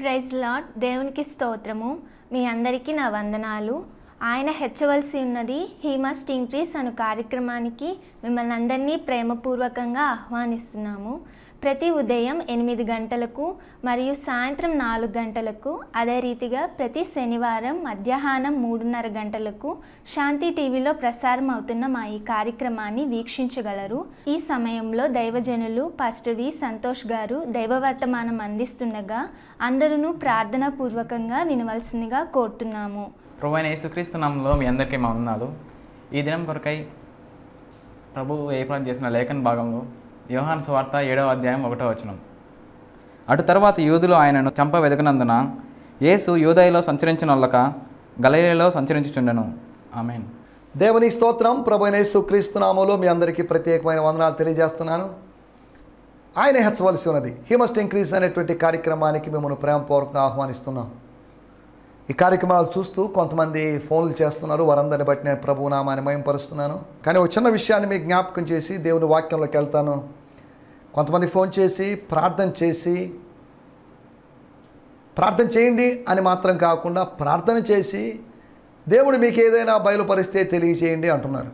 praise lord దేవునికి స్తోత్రము మీ అందరికీ నా వందనాలు ఆయన హెచ్చవలసి ఉన్నది హీ మస్ట్ ఇంక్రీస్ అను కార్యక్రమానికి మిమ్మల్ని అందరినీ ప్రేమపూర్వకంగా ఆహ్వానిస్తున్నాము ప్రతి ఉదయం ఎనిమిది గంటలకు మరియు సాయంత్రం నాలుగు గంటలకు అదే రీతిగా ప్రతి శనివారం మధ్యాహ్నం మూడున్నర గంటలకు శాంతి టీవీలో ప్రసారం అవుతున్న మా ఈ కార్యక్రమాన్ని వీక్షించగలరు ఈ సమయంలో దైవజనులు పాస్టర్ వి సంతోష్ గారు దైవవర్తమానం అందిస్తుండగా అందరూ ప్రార్థనా పూర్వకంగా వినవలసిందిగా కోరుతున్నాము ప్రభు అయిన యేసుక్రీస్తు నామంలో మీ అందరికీ మా వందనాలు ఈ దినం కొరకై ప్రభు ఏర్పాటు చేసిన లేఖన భాగంలో యోహాన్ స్వార్త ఏడవ అధ్యాయం ఒకటో వచనం అటు తర్వాత యూదులు ఆయనను చంప వెదకనందున యేసు యూదయలో సంచరించిన వాళ్ళక గలయలో సంచరించుచుండెను ఆమెన్ దేవుని స్తోత్రం ప్రభు యేసు క్రీస్తు నామంలో మీ అందరికీ ప్రత్యేకమైన వందనాలు తెలియజేస్తున్నాను ఆయన హెచ్చవలసి ఉన్నది హీ మస్ట్ ఇంక్రీజ్ అనేటువంటి కార్యక్రమానికి మిమ్మల్ని ప్రేమపూర్వకంగా ఆహ్వానిస్తున్నాం ఈ కార్యక్రమాలు చూస్తూ కొంతమంది ఫోన్లు చేస్తున్నారు వారందరిని బట్టి నేను ప్రభు నామాన్ని మయంపరుస్తున్నాను కానీ ఒక చిన్న విషయాన్ని మీకు జ్ఞాపకం చేసి దేవుని వాక్యంలోకి వెళ్తాను కొంతమంది ఫోన్ చేసి ప్రార్థన చేసి ప్రార్థన చేయండి అని మాత్రం కాకుండా ప్రార్థన చేసి దేవుడు మీకు ఏదైనా బయలుపరిస్తే తెలియజేయండి అంటున్నారు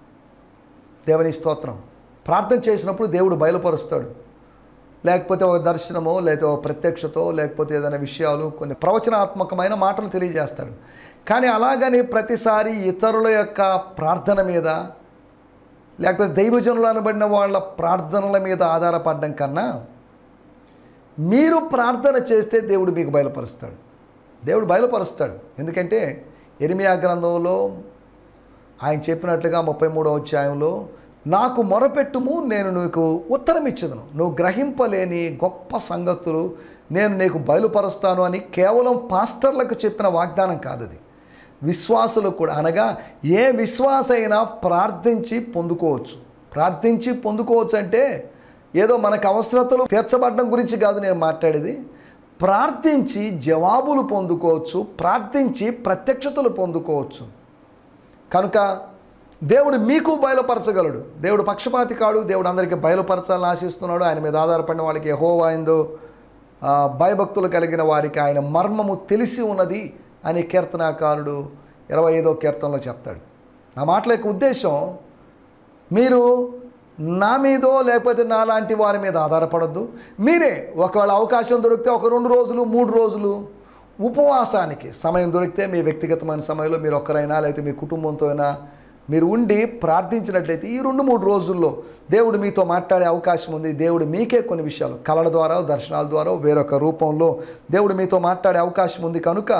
దేవుని స్తోత్రం ప్రార్థన చేసినప్పుడు దేవుడు బయలుపరుస్తాడు లేకపోతే ఒక దర్శనమో లేకపోతే ఒక ప్రత్యక్షతో లేకపోతే ఏదైనా విషయాలు కొన్ని ప్రవచనాత్మకమైన మాటలు తెలియజేస్తాడు కానీ అలాగని ప్రతిసారి ఇతరుల యొక్క ప్రార్థన మీద లేకపోతే దైవజనులు అనబడిన వాళ్ళ ప్రార్థనల మీద ఆధారపడడం కన్నా మీరు ప్రార్థన చేస్తే దేవుడు మీకు బయలుపరుస్తాడు దేవుడు బయలుపరుస్తాడు ఎందుకంటే ఎరిమియా గ్రంథంలో ఆయన చెప్పినట్లుగా ముప్పై మూడో అధ్యాయంలో నాకు మొరపెట్టుము నేను నీకు ఉత్తరం ఇచ్చదును నువ్వు గ్రహింపలేని గొప్ప సంగతులు నేను నీకు బయలుపరుస్తాను అని కేవలం పాస్టర్లకు చెప్పిన వాగ్దానం కాదు అది విశ్వాసులు కూడా అనగా ఏ విశ్వాస అయినా ప్రార్థించి పొందుకోవచ్చు ప్రార్థించి పొందుకోవచ్చు అంటే ఏదో మనకు అవసరతలు తీర్చబడడం గురించి కాదు నేను మాట్లాడేది ప్రార్థించి జవాబులు పొందుకోవచ్చు ప్రార్థించి ప్రత్యక్షతలు పొందుకోవచ్చు కనుక దేవుడు మీకు బయలుపరచగలడు దేవుడు పక్షపాతి కాడు దేవుడు అందరికీ బయలుపరచాలని ఆశిస్తున్నాడు ఆయన మీద ఆధారపడిన వాళ్ళకి యెహోవా ఎందు ఆ, భయభక్తులు కలిగిన వారికి ఆయన మర్మము తెలిసి ఉన్నది అని కీర్తనాకారుడు ఇరవై ఐదో కీర్తనలో చెప్తాడు నా మాటల యొక్క ఉద్దేశం మీరు నా మీదో లేకపోతే నా లాంటి వారి మీద ఆధారపడద్దు మీరే ఒకవేళ అవకాశం దొరికితే ఒక రెండు రోజులు మూడు రోజులు ఉపవాసానికి సమయం దొరికితే మీ వ్యక్తిగతమైన సమయంలో మీరు ఒక్కరైనా లేకపోతే మీ కుటుంబంతో అయినా మీరు ఉండి ప్రార్థించినట్లయితే ఈ రెండు మూడు రోజుల్లో దేవుడు మీతో మాట్లాడే అవకాశం ఉంది దేవుడు మీకే కొన్ని విషయాలు కళల ద్వారా దర్శనాల ద్వారా వేరొక రూపంలో దేవుడు మీతో మాట్లాడే అవకాశం ఉంది కనుక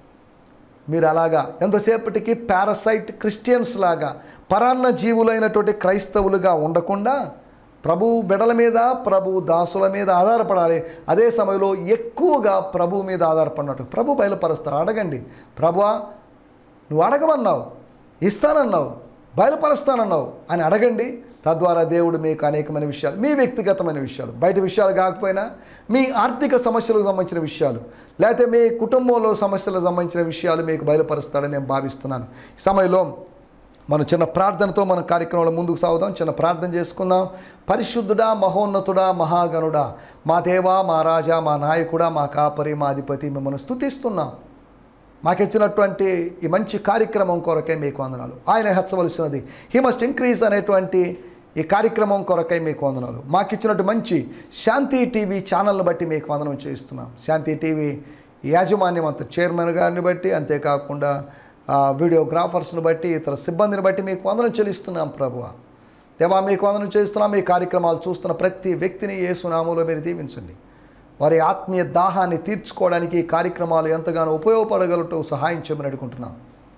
మీరు అలాగా ఎంతసేపటికి పారసైట్ క్రిస్టియన్స్ లాగా పరాన్న జీవులైనటువంటి క్రైస్తవులుగా ఉండకుండా ప్రభు బిడల మీద ప్రభు దాసుల మీద ఆధారపడాలి అదే సమయంలో ఎక్కువగా ప్రభు మీద ఆధారపడినట్టు ప్రభు బయలుపరుస్తారు అడగండి ప్రభువా నువ్వు అడగమన్నావు ఇస్తానన్నావు బయలుపరుస్తానన్నావు అని అడగండి తద్వారా దేవుడు మీకు అనేకమైన విషయాలు మీ వ్యక్తిగతమైన విషయాలు బయట విషయాలు కాకపోయినా మీ ఆర్థిక సమస్యలకు సంబంధించిన విషయాలు లేకపోతే మీ కుటుంబంలో సమస్యలకు సంబంధించిన విషయాలు మీకు బయలుపరుస్తాడని నేను భావిస్తున్నాను ఈ సమయంలో మనం చిన్న ప్రార్థనతో మన కార్యక్రమంలో ముందుకు సాగుదాం చిన్న ప్రార్థన చేసుకుందాం పరిశుద్ధుడా మహోన్నతుడా మహాగణుడా మా దేవా మా రాజా మా నాయకుడా మా కాపరి మా అధిపతి మిమ్మల్ని స్తుతిస్తున్నాం మాకిచ్చినటువంటి ఈ మంచి కార్యక్రమం కొరకై మీకు వందనాలు ఆయన హెచ్చవలసినది హీ మస్ట్ ఇంక్రీజ్ అనేటువంటి ఈ కార్యక్రమం కొరకై మీకు వందనాలు మాకిచ్చినట్టు మంచి శాంతి టీవీ ఛానల్ని బట్టి మీకు వందనం చేస్తున్నాం శాంతి టీవీ యాజమాన్యం అంత చైర్మన్ గారిని బట్టి అంతేకాకుండా ఆ, వీడియోగ్రాఫర్స్ని బట్టి ఇతర సిబ్బందిని బట్టి మీకు వందనం చెల్లిస్తున్నాం ప్రభువ దేవా మీకు వందనం చేస్తున్నాం మీ కార్యక్రమాలు చూస్తున్న ప్రతి వ్యక్తిని ఏ సునామంలో మీరు దీవించండి వారి ఆత్మీయ దాహాన్ని తీర్చుకోవడానికి ఈ కార్యక్రమాలు ఎంతగానో ఉపయోగపడగలటో సహాయం చేయమని అడుగుంటున్నాం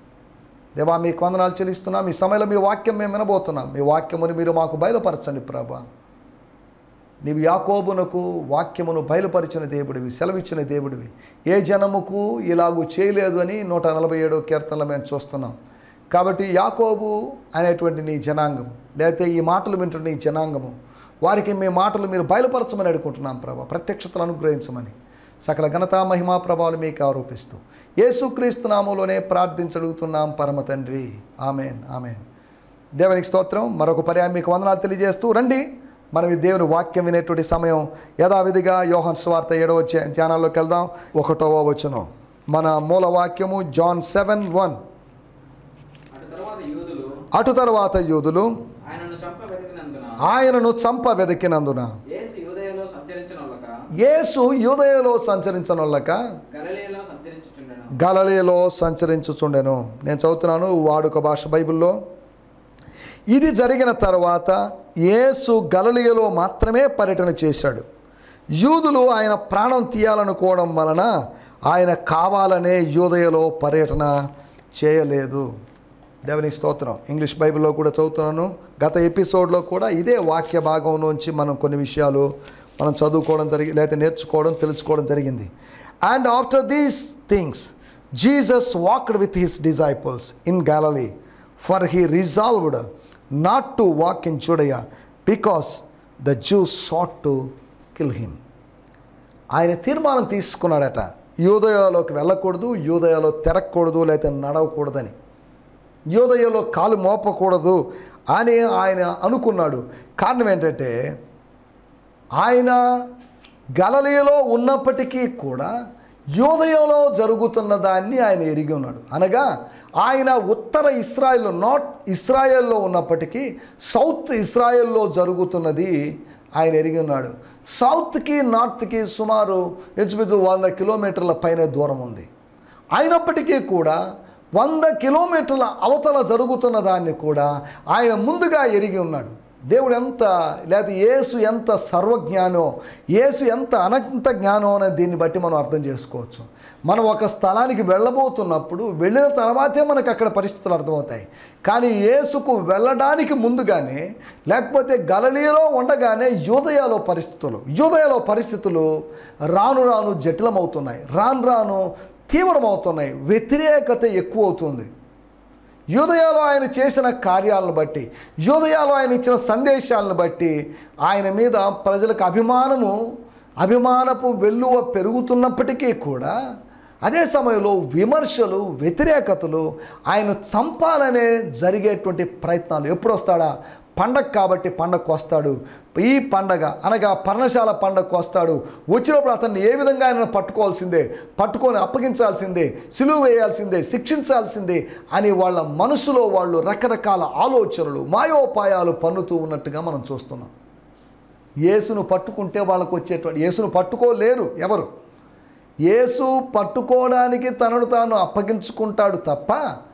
దేవా మీకు వందనాలు చెల్లిస్తున్నాం మీ సమయంలో మీ వాక్యం మేము వినబోతున్నాం మీ వాక్యముని మీరు మాకు బయలుపరచండి ప్రభా నీవు యాకోబునకు వాక్యమును బయలుపరిచిన దేవుడివి సెలవిచ్చిన దేవుడివి ఏ జనముకు ఇలాగూ చేయలేదు అని నూట నలభై ఏడో కీర్తనలో మేము చూస్తున్నాం కాబట్టి యాకోబు అనేటువంటి నీ జనాంగము లేకపోతే ఈ మాటలు వింటున్న నీ జనాంగము వారికి మీ మాటలు మీరు బయలుపరచమని అడుగుకుంటున్నాం ప్రభా ప్రత్యక్షతలు అనుగ్రహించమని సకల ఘనతా మహిమా ప్రభావాలు మీకు ఆరోపిస్తూ యేసుక్రీస్తు నామంలోనే ప్రార్థించడుగుతున్నాం పరమ తండ్రి ఆమెన్ ఆమెన్ దేవునికి స్తోత్రం మరొక పర్యాయం మీకు వందనాలు తెలియజేస్తూ రండి మనం ఈ దేవుని వాక్యం వినేటువంటి సమయం యథావిధిగా యోహన్ స్వార్త ఏడవ వచ్చే ధ్యానాల్లోకి వెళ్దాం ఒకటవ వచనం మన మూల వాక్యము జాన్ సెవెన్ వన్ అటు తర్వాత యూదులు అటు తర్వాత యూదులు ఆయనను చంప వెతికినందున ఆయనను చంప వెతికినందున యేసు యూదయలో సంచరించిన వాళ్ళక యేసు యూదయలో సంచరించనొల్లక గలిలీలో సంచరించుచుండెను గలలీలో సంచరించుచుండెను నేను చదువుతున్నాను వాడుక భాష బైబిల్లో ఇది జరిగిన తర్వాత యేసు గలలియలో మాత్రమే పర్యటన చేశాడు యూదులు ఆయన ప్రాణం తీయాలనుకోవడం వలన ఆయన కావాలనే యూదయలో పర్యటన చేయలేదు దేవుని స్తోత్రం ఇంగ్లీష్ బైబిల్లో కూడా చదువుతున్నాను గత ఎపిసోడ్లో కూడా ఇదే వాక్య భాగం నుంచి మనం కొన్ని విషయాలు మనం చదువుకోవడం జరిగి లేదా నేర్చుకోవడం తెలుసుకోవడం జరిగింది and after these things Jesus walked with his disciples in Galilee for he resolved not to walk in Judea because the Jews sought to kill him ఆయన తీర్మానం తీసుకున్నాడట యూదయలోకి వెళ్ళకూడదు యూదయలో తిరగకూడదు లేకపోతే నడవకూడదని యోదయలో కాలు మోపకూడదు అని ఆయన అనుకున్నాడు కారణం ఏంటంటే ఆయన గలలీలో ఉన్నప్పటికీ కూడా యోదయంలో జరుగుతున్న దాన్ని ఆయన ఎరిగి ఉన్నాడు అనగా ఆయన ఉత్తర ఇస్రాయల్లో నాట్ ఇస్రాయల్లో ఉన్నప్పటికీ సౌత్ ఇస్రాయల్లో జరుగుతున్నది ఆయన ఎరిగి ఉన్నాడు సౌత్కి నార్త్కి సుమారు ఇంచుమించు వంద కిలోమీటర్ల పైన దూరం ఉంది అయినప్పటికీ కూడా వంద కిలోమీటర్ల అవతల జరుగుతున్న దాన్ని కూడా ఆయన ముందుగా ఎరిగి ఉన్నాడు దేవుడు ఎంత లేదా యేసు ఎంత సర్వజ్ఞానో యేసు ఎంత అనంత జ్ఞానం అనే దీన్ని బట్టి మనం అర్థం చేసుకోవచ్చు మనం ఒక స్థలానికి వెళ్ళబోతున్నప్పుడు వెళ్ళిన తర్వాతే మనకు అక్కడ పరిస్థితులు అర్థమవుతాయి కానీ యేసుకు వెళ్ళడానికి ముందుగానే లేకపోతే గలలీలో ఉండగానే యూదయాలో పరిస్థితులు యూదయాలో పరిస్థితులు రాను రాను జటిలమవుతున్నాయి రాను రాను తీవ్రమవుతున్నాయి వ్యతిరేకత ఎక్కువ అవుతుంది యూదయాలో ఆయన చేసిన కార్యాలను బట్టి యూదయాలో ఆయన ఇచ్చిన సందేశాలను బట్టి ఆయన మీద ప్రజలకు అభిమానము అభిమానపు వెల్లువ పెరుగుతున్నప్పటికీ కూడా అదే సమయంలో విమర్శలు వ్యతిరేకతలు ఆయన చంపాలనే జరిగేటువంటి ప్రయత్నాలు ఎప్పుడు వస్తాడా పండగ కాబట్టి పండగకు వస్తాడు ఈ పండగ అనగా పర్ణశాల పండగకు వస్తాడు వచ్చినప్పుడు అతన్ని ఏ విధంగా ఆయన పట్టుకోవాల్సిందే పట్టుకొని అప్పగించాల్సిందే సిలువ వేయాల్సిందే శిక్షించాల్సిందే అని వాళ్ళ మనసులో వాళ్ళు రకరకాల ఆలోచనలు మాయోపాయాలు పన్నుతూ ఉన్నట్టుగా మనం చూస్తున్నాం యేసును పట్టుకుంటే వాళ్ళకు వచ్చేటువంటి యేసును పట్టుకోలేరు ఎవరు యేసు పట్టుకోవడానికి తనను తాను అప్పగించుకుంటాడు తప్ప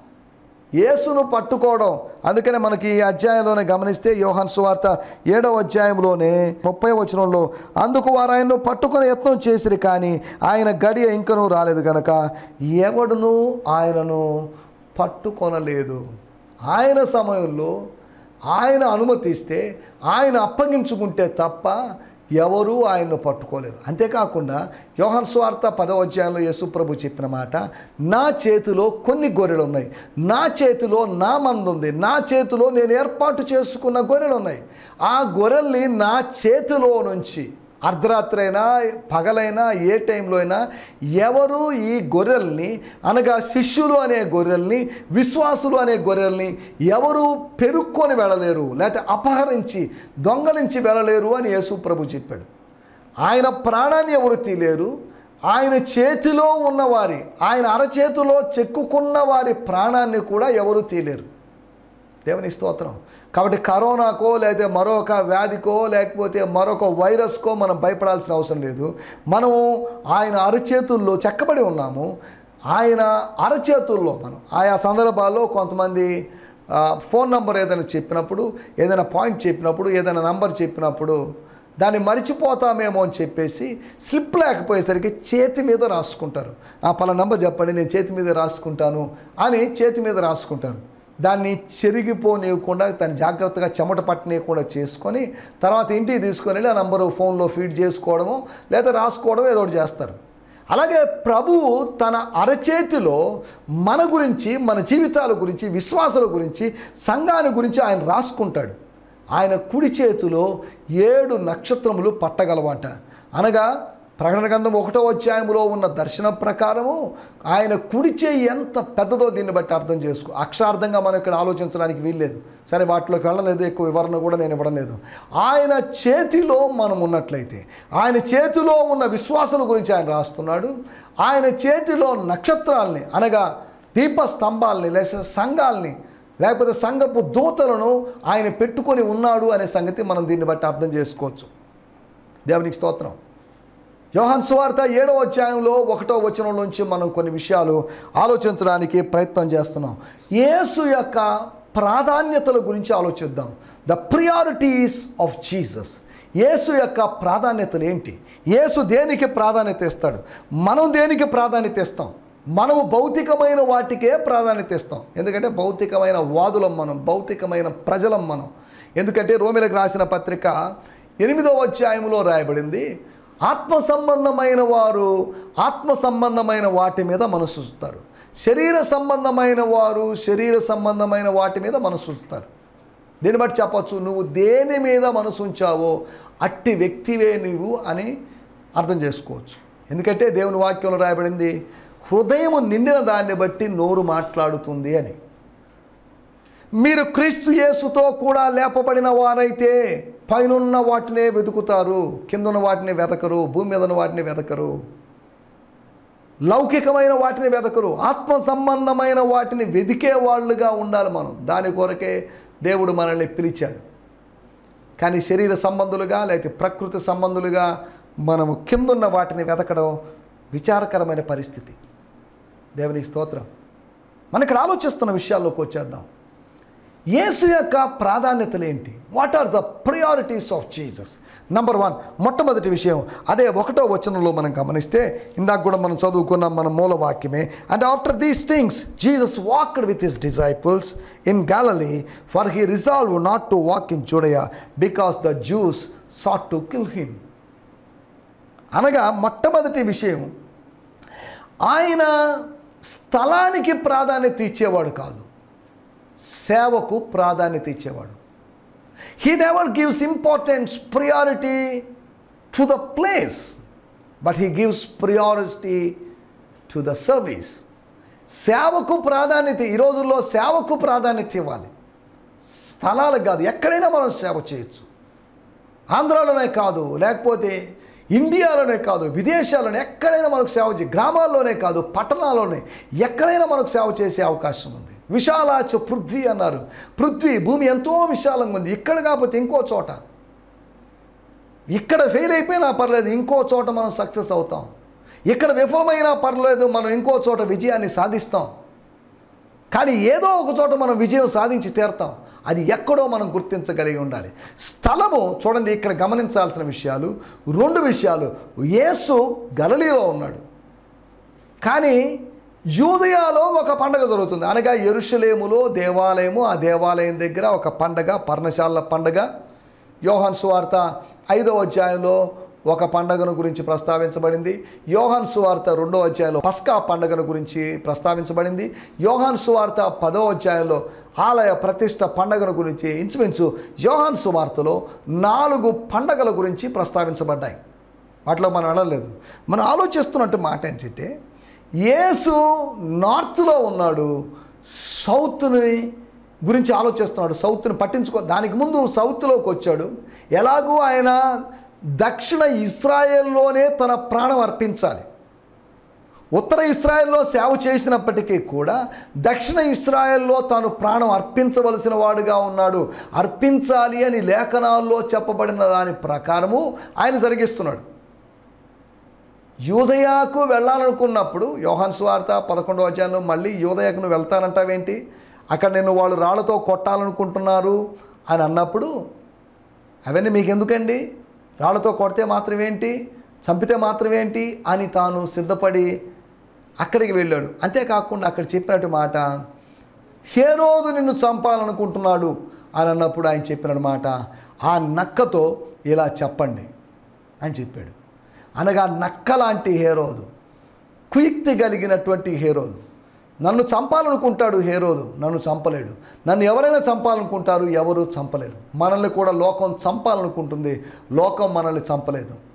యేసును పట్టుకోవడం అందుకనే మనకి ఈ అధ్యాయంలోనే గమనిస్తే యోహాన్ సువార్త ఏడవ అధ్యాయంలోనే ముప్పై వచనంలో అందుకు వారు ఆయన్ను పట్టుకుని యత్నం చేసిరి కానీ ఆయన గడియ ఇంకనూ రాలేదు కనుక ఎవడును ఆయనను పట్టుకొనలేదు ఆయన సమయంలో ఆయన అనుమతిస్తే ఆయన అప్పగించుకుంటే తప్ప ఎవరూ ఆయన్ను పట్టుకోలేరు అంతేకాకుండా యోహన్ స్వార్థ పదవ అధ్యాయంలో యేసుప్రభు చెప్పిన మాట నా చేతిలో కొన్ని గొర్రెలు ఉన్నాయి నా చేతిలో నా మందు ఉంది నా చేతిలో నేను ఏర్పాటు చేసుకున్న గొర్రెలు ఉన్నాయి ఆ గొర్రెల్ని నా చేతిలో నుంచి అర్ధరాత్రి అయినా పగలైనా ఏ టైంలో అయినా ఎవరు ఈ గొర్రెల్ని అనగా శిష్యులు అనే గొర్రెల్ని విశ్వాసులు అనే గొర్రెల్ని ఎవరు పెరుక్కొని వెళ్ళలేరు లేకపోతే అపహరించి దొంగలించి వెళ్ళలేరు అని యేసు ప్రభు చెప్పాడు ఆయన ప్రాణాన్ని ఎవరు తీలేరు ఆయన చేతిలో ఉన్నవారి ఆయన అరచేతిలో చెక్కుకున్న వారి ప్రాణాన్ని కూడా ఎవరు తీలేరు దేవుని స్తోత్రం కాబట్టి కరోనాకో లేకపోతే మరొక వ్యాధికో లేకపోతే మరొక వైరస్కో మనం భయపడాల్సిన అవసరం లేదు మనము ఆయన అరచేతుల్లో చెక్కబడి ఉన్నాము ఆయన అరచేతుల్లో మనం ఆయా సందర్భాల్లో కొంతమంది ఆ, ఫోన్ నంబర్ ఏదైనా చెప్పినప్పుడు ఏదైనా పాయింట్ చెప్పినప్పుడు ఏదైనా నంబర్ చెప్పినప్పుడు దాన్ని మర్చిపోతామేమో అని చెప్పేసి స్లిప్ లేకపోయేసరికి చేతి మీద రాసుకుంటారు ఆ పలా నంబర్ చెప్పండి నేను చేతి మీద రాసుకుంటాను అని చేతి మీద రాసుకుంటారు దాన్ని చెరిగిపోనివ్వకుండా దాన్ని జాగ్రత్తగా చెమట పట్టనీయకుండా చేసుకొని తర్వాత ఇంటికి తీసుకొని వెళ్ళి ఆ నంబరు ఫోన్లో ఫీడ్ చేసుకోవడమో లేదా రాసుకోవడమో ఏదో ఒకటి చేస్తారు అలాగే ప్రభువు తన అరచేతిలో మన గురించి మన జీవితాల గురించి విశ్వాసాల గురించి సంఘాన్ని గురించి ఆయన రాసుకుంటాడు ఆయన కుడి చేతిలో ఏడు నక్షత్రములు పట్టగలవాట అనగా ప్రకటన గ్రంథం ఒకటో అధ్యాయంలో ఉన్న దర్శనం ప్రకారము ఆయన కుడి చేయి ఎంత పెద్దదో దీన్ని బట్టి అర్థం చేసుకో అక్షరార్థంగా మనం ఇక్కడ ఆలోచించడానికి వీల్లేదు సరే వాటిలోకి వెళ్ళలేదు ఎక్కువ వివరణ కూడా నేను ఇవ్వడం లేదు ఆయన చేతిలో మనం ఉన్నట్లయితే ఆయన చేతిలో ఉన్న విశ్వాసం గురించి ఆయన రాస్తున్నాడు ఆయన చేతిలో నక్షత్రాల్ని అనగా దీప స్తంభాల్ని లేదా సంఘాల్ని లేకపోతే సంఘపు దూతలను ఆయన పెట్టుకొని ఉన్నాడు అనే సంగతి మనం దీన్ని బట్టి అర్థం చేసుకోవచ్చు దేవునికి స్తోత్రం యోహాన్ సువార్త ఏడవ అధ్యాయంలో ఒకటో వచనం నుంచి మనం కొన్ని విషయాలు ఆలోచించడానికి ప్రయత్నం చేస్తున్నాం యేసు యొక్క ప్రాధాన్యతల గురించి ఆలోచిద్దాం the priorities of Jesus Yesu యొక్క ప్రాధాన్యతలు ఏంటి యేసు దేనికి ప్రాధాన్యత ఇస్తాడు మనం దేనికి ప్రాధాన్యత ఇస్తాం మనము భౌతికమైన వాటికే ప్రాధాన్యత ఇస్తాం ఎందుకంటే భౌతికమైన వాదులం మనం భౌతికమైన ప్రజలం మనం ఎందుకంటే రోమిలకు రాసిన పత్రిక ఎనిమిదవ అధ్యాయంలో రాయబడింది ఆత్మ సంబంధమైన వారు ఆత్మ సంబంధమైన వాటి మీద మనసు ఉంచుతారు శరీర సంబంధమైన వారు శరీర సంబంధమైన వాటి మీద మనసు ఉంచుతారు దీన్ని బట్టి చెప్పచ్చు నువ్వు దేని మీద మనసు ఉంచావో అట్టి వ్యక్తివే నీవు అని అర్థం చేసుకోవచ్చు ఎందుకంటే దేవుని వాక్యంలో రాయబడింది హృదయం నిండిన దాన్ని బట్టి నోరు మాట్లాడుతుంది అని మీరు క్రీస్తు యేసుతో కూడా లేపబడిన వారైతే పైనున్న వాటినే వెతుకుతారు కిందన్న వాటిని వెతకరు భూమి మీద ఉన్న వాటిని వెతకరు లౌకికమైన వాటిని వెతకరు ఆత్మ సంబంధమైన వాటిని వెతికే వాళ్ళుగా ఉండాలి మనం దాని కొరకే దేవుడు మనల్ని పిలిచాడు కానీ శరీర సంబంధులుగా లేకపోతే ప్రకృతి సంబంధులుగా మనము కిందున్న వాటిని వెతకడం విచారకరమైన పరిస్థితి దేవునికి స్తోత్రం మన ఇక్కడ ఆలోచిస్తున్న విషయాల్లోకి వచ్చేద్దాం యేసు యొక్క ప్రాధాన్యతలు ఏంటి what are the priorities of Jesus number one మొట్టమొదటి విషయం అదే ఒకటో వచనంలో మనం గమనిస్తే ఇందాక కూడా మనం చదువుకున్నాం మన మూలవాక్యమే and after these things Jesus walked with his disciples in Galilee for he resolve not to walk in Judea because the Jews sought to kill him అనగా మొట్టమొదటి విషయం ఆయన స్థలానికి ప్రాధాన్యత ఇచ్చేవాడు కాదు సేవకు ప్రాధాన్యత ఇచ్చేవాడు he never gives importance priority to the place but he gives priority to the service సేవకు ప్రాధాన్యత ఈ రోజుల్లో సేవకు ప్రాధాన్యత ఇవ్వాలి స్థలాలకు కాదు ఎక్కడైనా మనం సేవ చేయొచ్చు ఆంధ్రాలోనే కాదు లేకపోతే ఇండియాలోనే కాదు విదేశాల్లోనే ఎక్కడైనా మనకు సేవ చే గ్రామాల్లోనే కాదు పట్టణాల్లోనే ఎక్కడైనా మనకు సేవ చేసే అవకాశం ఉంది విశాలాచ పృథ్వీ అన్నారు పృథ్వీ భూమి ఎంతో విశాలంగా ఉంది ఇక్కడ కాకపోతే ఇంకో చోట ఇక్కడ ఫెయిల్ అయిపోయినా పర్లేదు ఇంకో చోట మనం సక్సెస్ అవుతాం ఇక్కడ విఫలమైనా పర్లేదు మనం ఇంకో చోట విజయాన్ని సాధిస్తాం కానీ ఏదో ఒక చోట మనం విజయం సాధించి తీరుతాం అది ఎక్కడో మనం గుర్తించగలిగి ఉండాలి స్థలము చూడండి ఇక్కడ గమనించాల్సిన విషయాలు రెండు విషయాలు యేసు గలలీలో ఉన్నాడు కానీ యూదయాలో ఒక పండగ జరుగుతుంది అనగా ఎరుషలేములో దేవాలయము ఆ దేవాలయం దగ్గర ఒక పండగ పర్ణశాల పండగ యోహాన్ సువార్త ఐదవ అధ్యాయంలో ఒక పండగను గురించి ప్రస్తావించబడింది యోహాన్ సువార్త రెండో అధ్యాయంలో పస్కా పండగను గురించి ప్రస్తావించబడింది యోహాన్ సువార్త పదో అధ్యాయంలో ఆలయ ప్రతిష్ట పండగను గురించి ఇంచుమించు యోహాన్ సువార్తలో నాలుగు పండగల గురించి ప్రస్తావించబడ్డాయి వాటిలో మనం అనలేదు మనం ఆలోచిస్తున్నట్టు మాట ఏంటంటే యేసు నార్త్లో ఉన్నాడు సౌత్ని గురించి ఆలోచిస్తున్నాడు సౌత్ని పట్టించుకో దానికి ముందు సౌత్లోకి వచ్చాడు ఎలాగూ ఆయన దక్షిణ ఇస్రాయేల్లోనే తన ప్రాణం అర్పించాలి ఉత్తర ఇస్రాయెల్లో సేవ చేసినప్పటికీ కూడా దక్షిణ ఇస్రాయెల్లో తాను ప్రాణం అర్పించవలసిన వాడుగా ఉన్నాడు అర్పించాలి అని లేఖనాల్లో చెప్పబడిన దాని ప్రకారము ఆయన జరిగిస్తున్నాడు యూదయాకు వెళ్ళాలనుకున్నప్పుడు యోహాన్ స్వార్త పదకొండవ అధ్యాయంలో మళ్ళీ యూదయాకు నువ్వు వెళ్తానంటావేంటి అక్కడ నేను వాళ్ళు రాళ్లతో కొట్టాలనుకుంటున్నారు అని అన్నప్పుడు అవన్నీ మీకు ఎందుకండి రాళ్లతో కొడితే మాత్రమేంటి చంపితే మాత్రమేంటి అని తాను సిద్ధపడి అక్కడికి వెళ్ళాడు అంతేకాకుండా అక్కడ చెప్పినట్టు మాట హేరోదు నిన్ను చంపాలనుకుంటున్నాడు అని అన్నప్పుడు ఆయన చెప్పిన మాట ఆ నక్కతో ఇలా చెప్పండి అని చెప్పాడు అనగా నక్క లాంటి హేరోదు కుయుక్తి కలిగినటువంటి హేరోదు నన్ను చంపాలనుకుంటాడు హేరోదు నన్ను చంపలేడు నన్ను ఎవరైనా చంపాలనుకుంటారు ఎవరు చంపలేరు మనల్ని కూడా లోకం చంపాలనుకుంటుంది లోకం మనల్ని చంపలేదు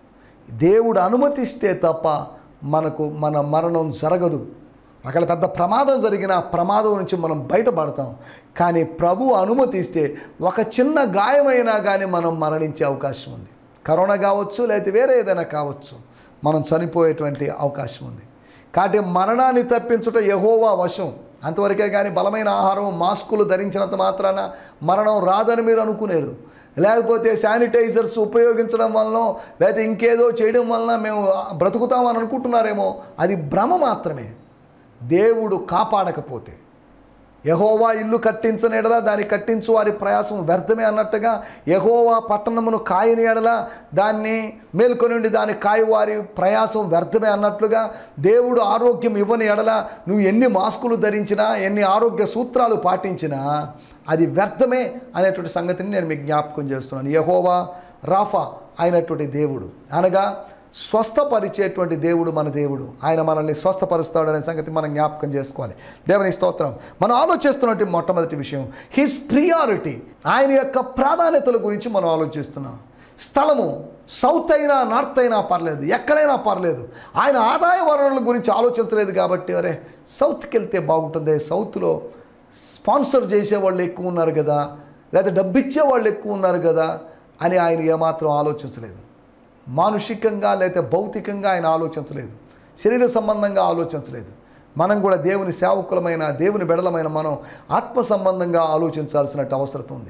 దేవుడు అనుమతిస్తే తప్ప మనకు మన మరణం జరగదు అక్కడ పెద్ద ప్రమాదం జరిగిన ఆ ప్రమాదం నుంచి మనం బయటపడతాం కానీ ప్రభు అనుమతిస్తే ఒక చిన్న గాయమైనా కానీ మనం మరణించే అవకాశం ఉంది కరోనా కావచ్చు లేకపోతే వేరే ఏదైనా కావచ్చు మనం చనిపోయేటువంటి అవకాశం ఉంది కాబట్టి మరణాన్ని తప్పించుట యహోవా వశం అంతవరకే కానీ బలమైన ఆహారం మాస్కులు ధరించినంత మాత్రాన మరణం రాదని మీరు అనుకునేరు లేకపోతే శానిటైజర్స్ ఉపయోగించడం వలన లేకపోతే ఇంకేదో చేయడం వలన మేము బ్రతుకుతామని అనుకుంటున్నారేమో అది భ్రమ మాత్రమే దేవుడు కాపాడకపోతే యహోవా ఇల్లు కట్టించని ఎడల దాన్ని కట్టించు వారి ప్రయాసం వ్యర్థమే అన్నట్టుగా యహోవా పట్టణమును కాయని ఎడల దాన్ని మేల్కొనుండి దాన్ని కాయి వారి ప్రయాసం వ్యర్థమే అన్నట్లుగా దేవుడు ఆరోగ్యం ఇవ్వని ఎడల నువ్వు ఎన్ని మాస్కులు ధరించినా ఎన్ని ఆరోగ్య సూత్రాలు పాటించినా అది వ్యర్థమే అనేటువంటి సంగతిని నేను మీకు జ్ఞాపకం చేస్తున్నాను యహోవా రాఫా అయినటువంటి దేవుడు అనగా స్వస్థపరిచేటువంటి దేవుడు మన దేవుడు ఆయన మనల్ని స్వస్థపరుస్తాడు అనే సంగతి మనం జ్ఞాపకం చేసుకోవాలి దేవుని స్తోత్రం మనం ఆలోచిస్తున్నటువంటి మొట్టమొదటి విషయం హిస్ ప్రియారిటీ ఆయన యొక్క ప్రాధాన్యతల గురించి మనం ఆలోచిస్తున్నాం స్థలము సౌత్ అయినా నార్త్ అయినా పర్లేదు ఎక్కడైనా పర్లేదు ఆయన ఆదాయ వనరుల గురించి ఆలోచించలేదు కాబట్టి అరే సౌత్కి వెళ్తే బాగుంటుంది సౌత్లో స్పాన్సర్ చేసే వాళ్ళు ఎక్కువ ఉన్నారు కదా లేదా డబ్బు ఇచ్చే వాళ్ళు ఎక్కువ ఉన్నారు కదా అని ఆయన ఏమాత్రం ఆలోచించలేదు మానుషికంగా లేదా భౌతికంగా ఆయన ఆలోచించలేదు శరీర సంబంధంగా ఆలోచించలేదు మనం కూడా దేవుని సేవకులమైన దేవుని బెడలమైన మనం ఆత్మ సంబంధంగా ఆలోచించాల్సినట్టు అవసరం ఉంది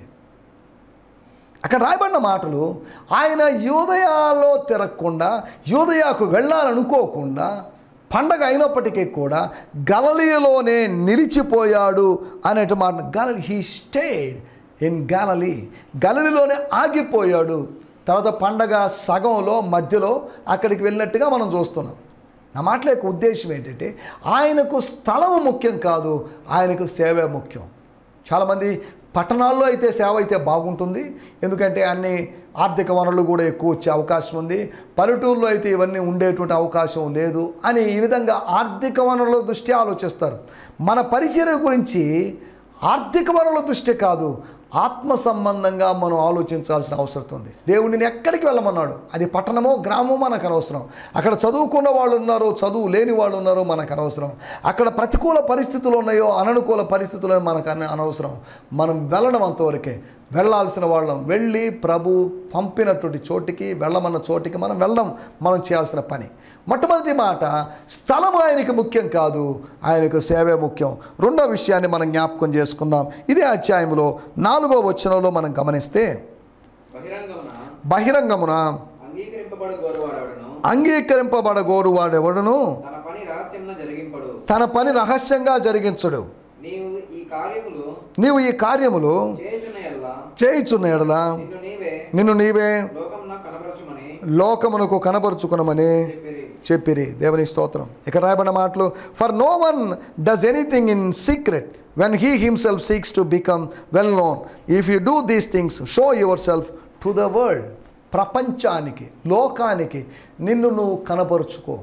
అక్కడ రాయబడిన మాటలు ఆయన యూదయాలో తిరగకుండా యూదయాకు వెళ్ళాలనుకోకుండా పండగ అయినప్పటికీ కూడా గలలీలోనే నిలిచిపోయాడు అనేటి మాట గల హీ స్టేడ్ ఇన్ గలలీ గలలీలోనే ఆగిపోయాడు తర్వాత పండగ సగంలో మధ్యలో అక్కడికి వెళ్ళినట్టుగా మనం చూస్తున్నాం నా మాటల యొక్క ఉద్దేశం ఏంటంటే ఆయనకు స్థలము ముఖ్యం కాదు ఆయనకు సేవే ముఖ్యం చాలామంది పట్టణాల్లో అయితే సేవ అయితే బాగుంటుంది ఎందుకంటే అన్ని ఆర్థిక వనరులు కూడా ఎక్కువ వచ్చే అవకాశం ఉంది పల్లెటూరులో అయితే ఇవన్నీ ఉండేటువంటి అవకాశం లేదు అని ఈ విధంగా ఆర్థిక వనరుల దృష్టి ఆలోచిస్తారు మన పరిచర్య గురించి ఆర్థిక వనరుల దృష్టి కాదు ఆత్మ సంబంధంగా మనం ఆలోచించాల్సిన అవసరం ఉంది దేవుడిని ఎక్కడికి వెళ్ళమన్నాడు అది పట్టణమో గ్రామమో మనకు అనవసరం అక్కడ చదువుకున్న వాళ్ళు ఉన్నారో చదువు లేని వాళ్ళు ఉన్నారో మనకు అనవసరం అక్కడ ప్రతికూల పరిస్థితులు ఉన్నాయో అననుకూల పరిస్థితులు మనకు అన- అనవసరం మనం వెళ్ళడం అంతవరకే వెళ్ళాల్సిన వాళ్ళం వెళ్ళి ప్రభు పంపినటువంటి చోటికి వెళ్ళమన్న చోటికి మనం వెళ్ళడం మనం చేయాల్సిన పని మొట్టమొదటి మాట స్థలం ఆయనకి ముఖ్యం కాదు ఆయనకు సేవే ముఖ్యం రెండో విషయాన్ని మనం జ్ఞాపకం చేసుకుందాం ఇదే అధ్యాయంలో నాలుగో వచనంలో మనం గమనిస్తే బహిరంగమున బహిరంగమున అంగీకరింపబడు గోరువాడవడును అంగీకరింపబడగోరు వాడెవడును తన పని రహస్యమున జరిగింపడు తన పని రహస్యంగా జరిగించడు నీవు ఈ కార్యములు నీవు ఈ కార్యములు చేయుచున్న ఎడల చేయుచున్న ఎడల నిన్ను నీవే నిన్ను నీవే లోకమున కనపరచుమని లోకమునకు కనబరుచుకునమని చెప్పిరి చెప్పిరి దేవుని స్తోత్రం ఇక్కడ రాయబడిన మాటలు for no one does anything in secret when he himself seeks to become well known if you do these things show yourself to the world ప్రపంచానికి లోకానికి నిన్ను నువ్వు కనపరుచుకో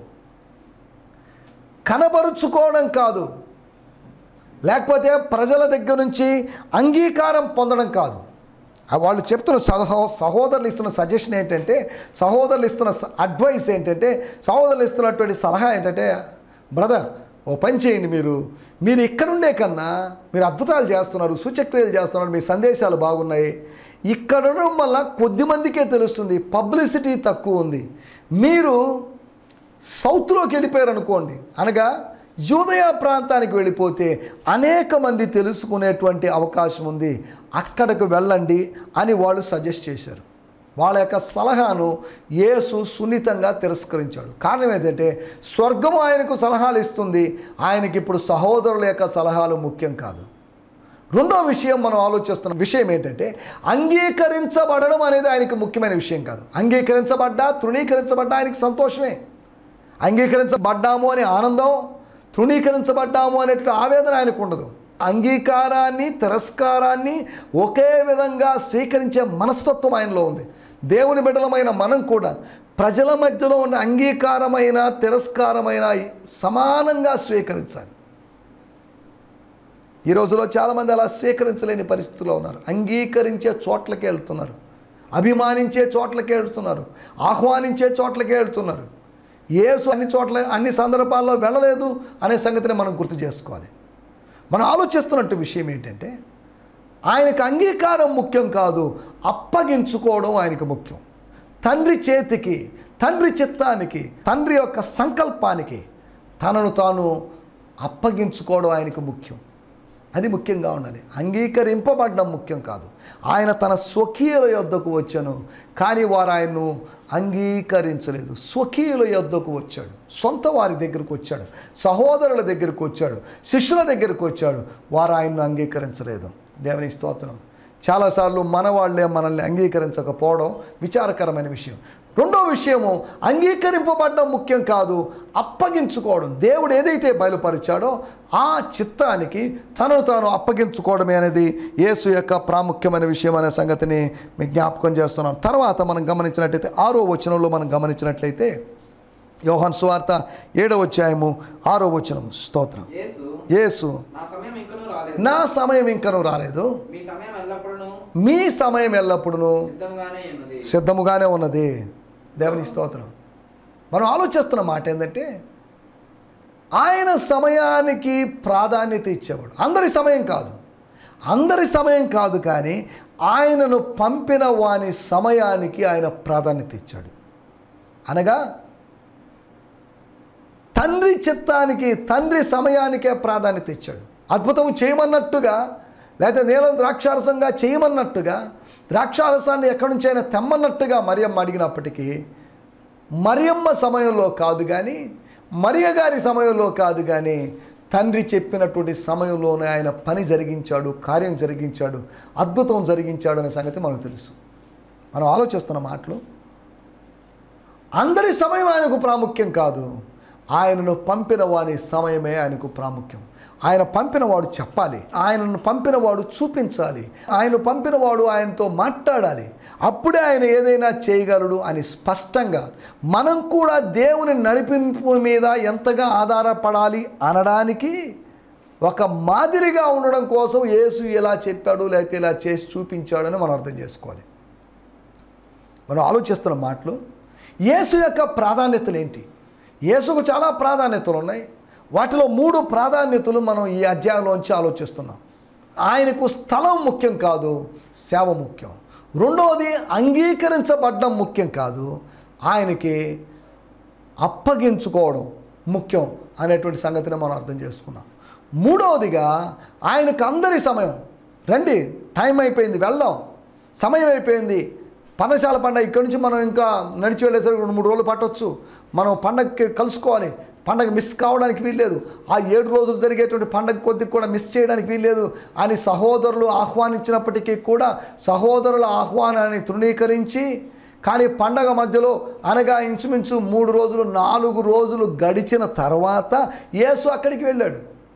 కనపరుచుకోవడం కాదు లేకపోతే ప్రజల దగ్గర నుంచి అంగీకారం పొందడం కాదు ఆ వాళ్ళు చెప్తున్న సహో సహోదరులు ఇస్తున్న సజెషన్ ఏంటంటే సహోదరులు ఇస్తున్న అడ్వైస్ ఏంటంటే సహోదరులు ఇస్తున్నటువంటి సలహా ఏంటంటే బ్రదర్ ఓ పని చేయండి మీరు మీరు ఇక్కడుండే కన్నా మీరు అద్భుతాలు చేస్తున్నారు సూచక్రియలు చేస్తున్నారు మీ సందేశాలు బాగున్నాయి ఇక్కడ ఉండడం వల్ల కొద్ది మందికే తెలుస్తుంది పబ్లిసిటీ తక్కువ ఉంది మీరు సౌత్లోకి వెళ్ళిపోయారు అనుకోండి అనగా యూదయ ప్రాంతానికి వెళ్ళిపోతే అనేక మంది తెలుసుకునేటువంటి అవకాశం ఉంది అక్కడికి వెళ్ళండి అని వాళ్ళు సజెస్ట్ చేశారు వాళ్ళ యొక్క సలహాను యేసు సున్నితంగా తిరస్కరించాడు కారణం ఏంటంటే స్వర్గం ఆయనకు సలహాలు ఇస్తుంది ఆయనకి ఇప్పుడు సహోదరుల యొక్క సలహాలు ముఖ్యం కాదు రెండో విషయం మనం ఆలోచిస్తున్న విషయం ఏంటంటే అంగీకరించబడడం అనేది ఆయనకు ముఖ్యమైన విషయం కాదు అంగీకరించబడ్డా తృణీకరించబడ్డా ఆయనకి సంతోషమే అంగీకరించబడ్డాము అనే ఆనందం తృణీకరించబడ్డాము అనేటువంటి ఆవేదన ఆయనకు ఉండదు అంగీకారాన్ని తిరస్కారాన్ని ఒకే విధంగా స్వీకరించే మనస్తత్వం ఆయనలో ఉంది దేవుని బిడ్డలమైన మనం కూడా ప్రజల మధ్యలో ఉన్న అంగీకారమైన తిరస్కారమైన సమానంగా స్వీకరించాలి ఈ రోజులో చాలామంది అలా స్వీకరించలేని పరిస్థితిలో ఉన్నారు అంగీకరించే చోట్లకి వెళ్తున్నారు అభిమానించే చోట్లకే వెళ్తున్నారు ఆహ్వానించే చోట్లకే వెళ్తున్నారు యేసు అన్ని చోట్ల అన్ని సందర్భాల్లో వెళ్ళలేదు అనే సంగతిని మనం గుర్తు చేసుకోవాలి మనం ఆలోచిస్తున్నట్టు విషయం ఏంటంటే ఆయనకు అంగీకారం ముఖ్యం కాదు అప్పగించుకోవడం ఆయనకు ముఖ్యం తండ్రి చేతికి తండ్రి చిత్తానికి తండ్రి యొక్క సంకల్పానికి తనను తాను అప్పగించుకోవడం ఆయనకు ముఖ్యం అది ముఖ్యంగా ఉన్నది అంగీకరింపబడడం ముఖ్యం కాదు ఆయన తన స్వకీయుల యొద్దకు వచ్చాను కానీ వారు ఆయన్ను అంగీకరించలేదు స్వకీయుల యొద్దకు వచ్చాడు సొంత వారి దగ్గరకు వచ్చాడు సహోదరుల దగ్గరకు వచ్చాడు శిష్యుల దగ్గరకు వచ్చాడు వారు ఆయన్ను అంగీకరించలేదు దేవుని స్తోత్రం చాలాసార్లు మన వాళ్ళే మనల్ని అంగీకరించకపోవడం విచారకరమైన విషయం రెండో విషయము అంగీకరింపబడడం ముఖ్యం కాదు అప్పగించుకోవడం దేవుడు ఏదైతే బయలుపరిచాడో ఆ చిత్తానికి తనను తాను అప్పగించుకోవడమే అనేది యేసు యొక్క ప్రాముఖ్యమైన విషయం అనే సంగతిని మీ జ్ఞాపకం చేస్తున్నాం తర్వాత మనం గమనించినట్లయితే ఆరో వచనంలో మనం గమనించినట్లయితే యోహాన్ సువార్త ఏడవ అధ్యాయము ఆరో వచనం స్తోత్రం యేసు యేసు నా సమయం ఇంకనూ రాలేదు నా సమయం ఇంకను రాలేదు మీ సమయం ఎల్లప్పుడూ మీ సమయం ఎల్లప్పుడూ సిద్ధంగానే ఉన్నది సిద్ధముగానే ఉన్నది దేవుని స్తోత్రం మనం ఆలోచిస్తున్న మాట ఏంటంటే ఆయన సమయానికి ప్రాధాన్యత ఇచ్చేవాడు అందరి సమయం కాదు అందరి సమయం కాదు కానీ ఆయనను పంపిన వాని సమయానికి ఆయన ప్రాధాన్యత ఇచ్చాడు అనగా తండ్రి చిత్తానికి తండ్రి సమయానికే ప్రాధాన్యత ఇచ్చాడు అద్భుతం చేయమన్నట్టుగా లేకపోతే నీలం ద్రాక్షారసంగా చేయమన్నట్టుగా ద్రాక్షారసాన్ని ఎక్కడి నుంచైనా తెమ్మన్నట్టుగా మరియమ్మ అడిగినప్పటికీ మరియమ్మ సమయంలో కాదు కానీ మరియ గారి సమయంలో కాదు కానీ తండ్రి చెప్పినటువంటి సమయంలోనే ఆయన పని జరిగించాడు కార్యం జరిగించాడు అద్భుతం జరిగించాడు అనే సంగతి మనకు తెలుసు మనం ఆలోచిస్తున్న మాటలు అందరి సమయం ఆయనకు ప్రాముఖ్యం కాదు ఆయనను పంపిన వాని సమయమే ఆయనకు ప్రాముఖ్యం ఆయన పంపినవాడు చెప్పాలి ఆయనను పంపినవాడు చూపించాలి ఆయన పంపినవాడు ఆయనతో మాట్లాడాలి అప్పుడే ఆయన ఏదైనా చేయగలడు అని స్పష్టంగా మనం కూడా దేవుని నడిపింపు మీద ఎంతగా ఆధారపడాలి అనడానికి ఒక మాదిరిగా ఉండడం కోసం యేసు ఎలా చెప్పాడు లేకపోతే ఇలా చేసి చూపించాడని మనం అర్థం చేసుకోవాలి మనం ఆలోచిస్తున్న మాటలు యేసు యొక్క ప్రాధాన్యతలు ఏంటి యేసుకు చాలా ప్రాధాన్యతలు ఉన్నాయి వాటిలో మూడు ప్రాధాన్యతలు మనం ఈ అధ్యాయంలోంచి ఆలోచిస్తున్నాం ఆయనకు స్థలం ముఖ్యం కాదు సేవ ముఖ్యం రెండవది అంగీకరించబడ్డం ముఖ్యం కాదు ఆయనకి అప్పగించుకోవడం ముఖ్యం అనేటువంటి సంగతిని మనం అర్థం చేసుకున్నాం మూడవదిగా ఆయనకు అందరి సమయం రండి టైం అయిపోయింది వెళ్దాం సమయం అయిపోయింది పన్నశాల పండగ ఇక్కడి నుంచి మనం ఇంకా నడిచి వెళ్ళేసరికి రెండు మూడు రోజులు పట్టవచ్చు మనం పండగకి కలుసుకోవాలి పండగ మిస్ కావడానికి వీల్లేదు ఆ ఏడు రోజులు జరిగేటువంటి పండగ కొద్ది కూడా మిస్ చేయడానికి వీల్లేదు అని సహోదరులు ఆహ్వానించినప్పటికీ కూడా సహోదరుల ఆహ్వానాన్ని తృణీకరించి కానీ పండగ మధ్యలో అనగా ఇంచుమించు మూడు రోజులు నాలుగు రోజులు గడిచిన తర్వాత యేసు అక్కడికి వెళ్ళాడు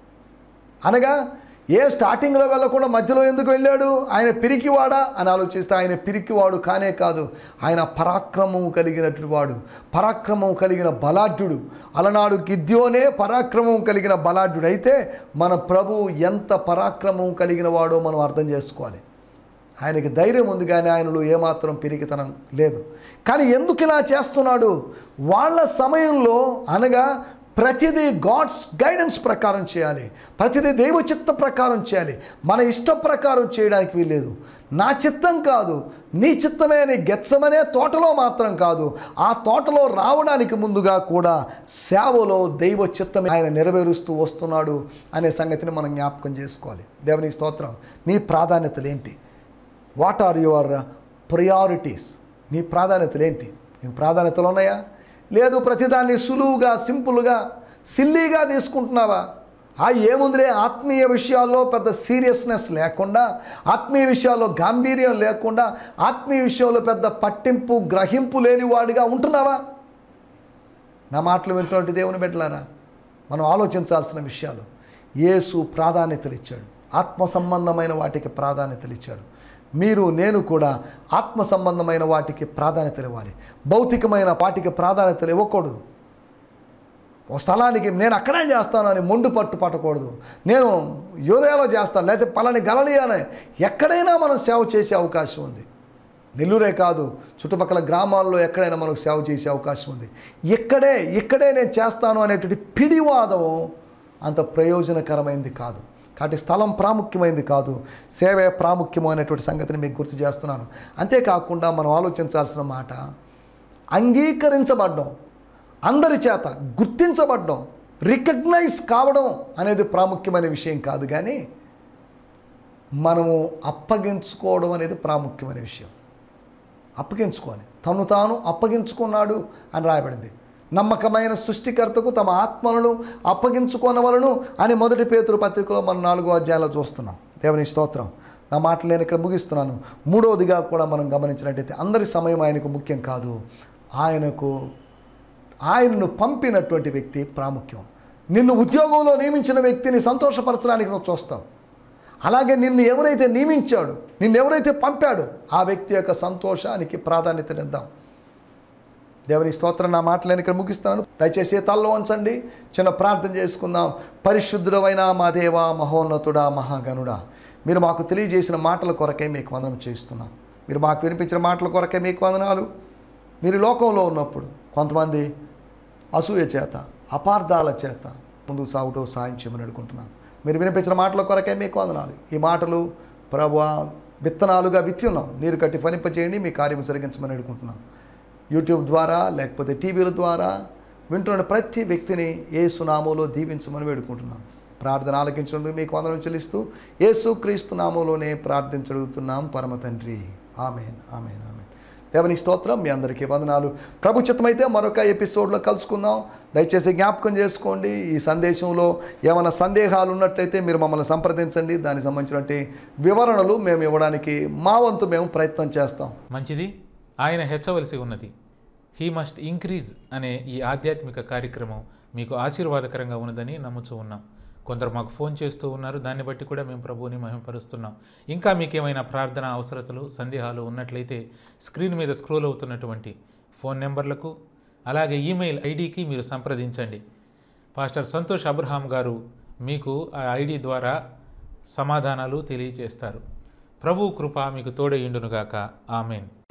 అనగా ఏ స్టార్టింగ్లో వెళ్ళకుండా మధ్యలో ఎందుకు వెళ్ళాడు ఆయన పిరికివాడా అని ఆలోచిస్తే ఆయన పిరికివాడు కానే కాదు ఆయన పరాక్రమం కలిగినటువంటి వాడు పరాక్రమం కలిగిన బలాఢ్యుడు అలనాడు గిద్యోనే పరాక్రమం కలిగిన బలాఢ్యుడు అయితే మన ప్రభు ఎంత పరాక్రమం కలిగిన వాడో మనం అర్థం చేసుకోవాలి ఆయనకి ధైర్యం ఉంది కానీ ఆయనలో ఏమాత్రం పిరికితనం లేదు కానీ ఎందుకు ఇలా చేస్తున్నాడు వాళ్ళ సమయంలో అనగా ప్రతిదీ గాడ్స్ గైడెన్స్ ప్రకారం చేయాలి ప్రతిదీ దైవ చిత్త ప్రకారం చేయాలి మన ఇష్ట ప్రకారం చేయడానికి వీల్లేదు నా చిత్తం కాదు నీ చిత్తమే అని గెచ్చమనే తోటలో మాత్రం కాదు ఆ తోటలో రావడానికి ముందుగా కూడా సేవలో దైవ చిత్తమే ఆయన నెరవేరుస్తూ వస్తున్నాడు అనే సంగతిని మనం జ్ఞాపకం చేసుకోవాలి దేవుని స్తోత్రం నీ ప్రాధాన్యతలు ఏంటి వాట్ ఆర్ యువర్ ప్రయారిటీస్ నీ ప్రాధాన్యతలు ఏంటి నీ ప్రాధాన్యతలు ఉన్నాయా లేదు ప్రతిదాన్ని సులువుగా సింపుల్గా సిల్లీగా తీసుకుంటున్నావా ఆ ఏముందిలే ఆత్మీయ విషయాల్లో పెద్ద సీరియస్నెస్ లేకుండా ఆత్మీయ విషయాల్లో గాంభీర్యం లేకుండా ఆత్మీయ విషయంలో పెద్ద పట్టింపు గ్రహింపు లేని వాడిగా ఉంటున్నావా నా మాటలు వింటున్నట్టు దేవుని బిడ్డలారా మనం ఆలోచించాల్సిన విషయాలు యేసు ప్రాధాన్యతలు ఇచ్చాడు ఆత్మ సంబంధమైన వాటికి ప్రాధాన్యతలు ఇచ్చాడు మీరు నేను కూడా ఆత్మ సంబంధమైన వాటికి ప్రాధాన్యతలు ఇవ్వాలి భౌతికమైన వాటికి ప్రాధాన్యతలు ఇవ్వకూడదు ఒక స్థలానికి నేను అక్కడే చేస్తాను అని మొండు పట్టు పట్టకూడదు నేను యోదయాలో చేస్తాను లేకపోతే పలాని గలలియానే ఎక్కడైనా మనం సేవ చేసే అవకాశం ఉంది నెల్లూరే కాదు చుట్టుపక్కల గ్రామాల్లో ఎక్కడైనా మనకు సేవ చేసే అవకాశం ఉంది ఇక్కడే ఇక్కడే నేను చేస్తాను అనేటువంటి పిడివాదం అంత ప్రయోజనకరమైంది కాదు కాబట్టి స్థలం ప్రాముఖ్యమైనది కాదు సేవే ప్రాముఖ్యము అనేటువంటి సంగతిని మీకు గుర్తు చేస్తున్నాను అంతేకాకుండా మనం ఆలోచించాల్సిన మాట అంగీకరించబడ్డం అందరి చేత గుర్తించబడ్డం రికగ్నైజ్ కావడం అనేది ప్రాముఖ్యమైన విషయం కాదు కానీ మనము అప్పగించుకోవడం అనేది ప్రాముఖ్యమైన విషయం అప్పగించుకోవాలి తను తాను అప్పగించుకున్నాడు అని రాయబడింది నమ్మకమైన సృష్టికర్తకు తమ ఆత్మలను అప్పగించుకొనవలను అని మొదటి పేతురు పత్రికలో మనం నాలుగో అధ్యాయంలో చూస్తున్నాం దేవుని స్తోత్రం నా మాటలు నేను ఇక్కడ ముగిస్తున్నాను మూడవదిగా కూడా మనం గమనించినట్టయితే అందరి సమయం ఆయనకు ముఖ్యం కాదు ఆయనకు ఆయనను పంపినటువంటి వ్యక్తి ప్రాముఖ్యం నిన్ను ఉద్యోగంలో నియమించిన వ్యక్తిని సంతోషపరచడానికి నువ్వు చూస్తావు అలాగే నిన్ను ఎవరైతే నియమించాడు నిన్ను ఎవరైతే పంపాడు ఆ వ్యక్తి యొక్క సంతోషానికి ప్రాధాన్యతనిద్దాం దేవుని స్తోత్రం నా మాటలను ఇక్కడ ముగిస్తాను దయచేసి తల్లో ఉంచండి చిన్న ప్రార్థన చేసుకుందాం పరిశుద్ధుడవైన మా దేవా మహోన్నతుడా మహాగనుడా మీరు మాకు తెలియజేసిన మాటల కొరకే మీకు వందనం చేస్తున్నాం మీరు మాకు వినిపించిన మాటల కొరకే మీకు వందనాలు మీరు లోకంలో ఉన్నప్పుడు కొంతమంది అసూయ చేత అపార్థాల చేత ముందుకు సాగుటూ సాయం చేయమని అడుగుకుంటున్నాను మీరు వినిపించిన మాటల కొరకే మీకు వందనాలు ఈ మాటలు ప్రభు విత్తనాలుగా విత్తి ఉన్నాం నీరు కట్టి ఫలింపచేయండి మీ కార్యం జరిగించమని అడుగుకుంటున్నాం యూట్యూబ్ ద్వారా లేకపోతే టీవీల ద్వారా వింటున్న ప్రతి వ్యక్తిని ఏ సునామోలో దీవించమని వేడుకుంటున్నాం ప్రార్థన ఆలకించినందుకు మీకు వందనం చెల్లిస్తూ యేసు క్రీస్తు నామంలోనే ప్రార్థించడుగుతున్నాం పరమ తండ్రి ఆమెన్ ఆమెన్ ఆమెన్ దేవునికి స్తోత్రం మీ అందరికీ వందనాలు ప్రభు చిత్తమైతే మరొక ఎపిసోడ్లో కలుసుకుందాం దయచేసి జ్ఞాపకం చేసుకోండి ఈ సందేశంలో ఏమైనా సందేహాలు ఉన్నట్లయితే మీరు మమ్మల్ని సంప్రదించండి దానికి సంబంధించినటువంటి వివరణలు మేము ఇవ్వడానికి మా వంతు మేము ప్రయత్నం చేస్తాం మంచిది ఆయన హెచ్చవలసి ఉన్నది హీ మస్ట్ ఇంక్రీజ్ అనే ఈ ఆధ్యాత్మిక కార్యక్రమం మీకు ఆశీర్వాదకరంగా ఉన్నదని నమ్ముచూ ఉన్నాం కొందరు మాకు ఫోన్ చేస్తూ ఉన్నారు దాన్ని బట్టి కూడా మేము ప్రభువుని మహిమపరుస్తున్నాం ఇంకా మీకు ఏమైనా ప్రార్థన అవసరతలు సందేహాలు ఉన్నట్లయితే స్క్రీన్ మీద స్క్రోల్ అవుతున్నటువంటి ఫోన్ నెంబర్లకు అలాగే ఈమెయిల్ ఐడికి మీరు సంప్రదించండి పాస్టర్ సంతోష్ అబ్రహాం గారు మీకు ఆ ఐడి ద్వారా సమాధానాలు తెలియజేస్తారు ప్రభు కృప మీకు తోడయుండునుగాక ఆమెన్